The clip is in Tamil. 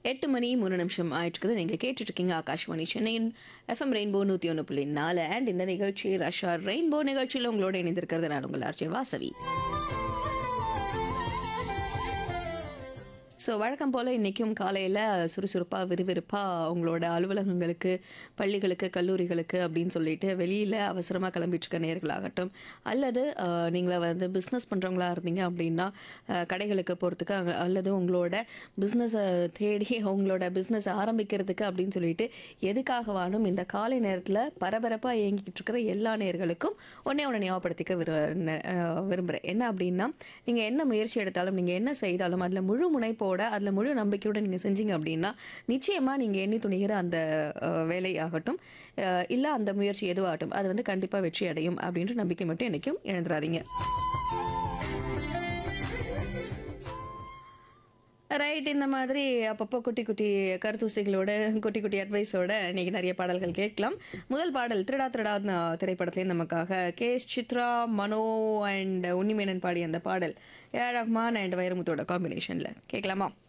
எட்டு மணி மூணு நிமிஷம் ஆயிட்டுருக்குது நீங்கள் கேட்டுட்ருக்கீங்க ஆகாஷ்வாணி சென்னையின் எஃப்எம் ரெயின்போ நூற்றி ஒன்று புள்ளி நாலு அண்ட் இந்த நிகழ்ச்சி ரஷ்யா ரெயின்போ நிகழ்ச்சியில் உங்களோட இணைந்திருக்கிறது நான் உங்கள் ஆர்ஜே வாசவி ஸோ வழக்கம் போல் இன்றைக்கும் காலையில் சுறுசுறுப்பாக விறுவிறுப்பாக உங்களோட அலுவலகங்களுக்கு பள்ளிகளுக்கு கல்லூரிகளுக்கு அப்படின்னு சொல்லிட்டு வெளியில் அவசரமாக கிளம்பிட்டுருக்க நேர்களாகட்டும் அல்லது நீங்கள வந்து பிஸ்னஸ் பண்ணுறவங்களா இருந்தீங்க அப்படின்னா அஹ், கடைகளுக்கு போகிறதுக்கு அங்க- அல்லது உங்களோட பிஸ்னஸை தேடி உங்களோட பிஸ்னஸ் ஆரம்பிக்கிறதுக்கு அப்படின்னு சொல்லிட்டு எதுக்காகவானும் இந்த காலை நேரத்தில் பரபரப்பாக இயங்கிக்கிட்டு இருக்கிற எல்லா நேர்களுக்கும் ஒன்றே ஒன்று ஞாபகப்படுத்திக்க விரு விரும்புகிறேன் என்ன அப்படின்னா நீங்கள் என்ன முயற்சி எடுத்தாலும் நீங்கள் என்ன செய்தாலும் அதில் முழு முனைப்போட அதில் முழு நம்பிக்கையோட நீங்கள் செஞ்சீங்க அப்படின்னா நிச்சயமாக நீங்கள் எண்ணி துணிகிற அந்த அஹ், வேலையாகட்டும் இல்லை அந்த முயற்சி எதுவாகட்டும் அது வந்து கண்டிப்பாக வெற்றி அடையும் அப்படின்ற நம்பிக்கை மட்டும் என்றைக்கும் இழந்துடாதீங்க ரைட் இந்த மாதிரி அப்பப்போ குட்டி குட்டி கருத்தூசிகளோட குட்டி குட்டி அட்வைஸோட இன்னைக்கு நிறைய பாடல்கள் கேட்கலாம் முதல் பாடல் திருடா திருடா திரைப்படத்துலேயும் நமக்காக K S Chithra Mano and Unnimenon பாடிய அந்த பாடல் ஏ ஆர் ரஹ்மான் அண்ட் வைரமுத்தோட காம்பினேஷனில் கேட்கலாமா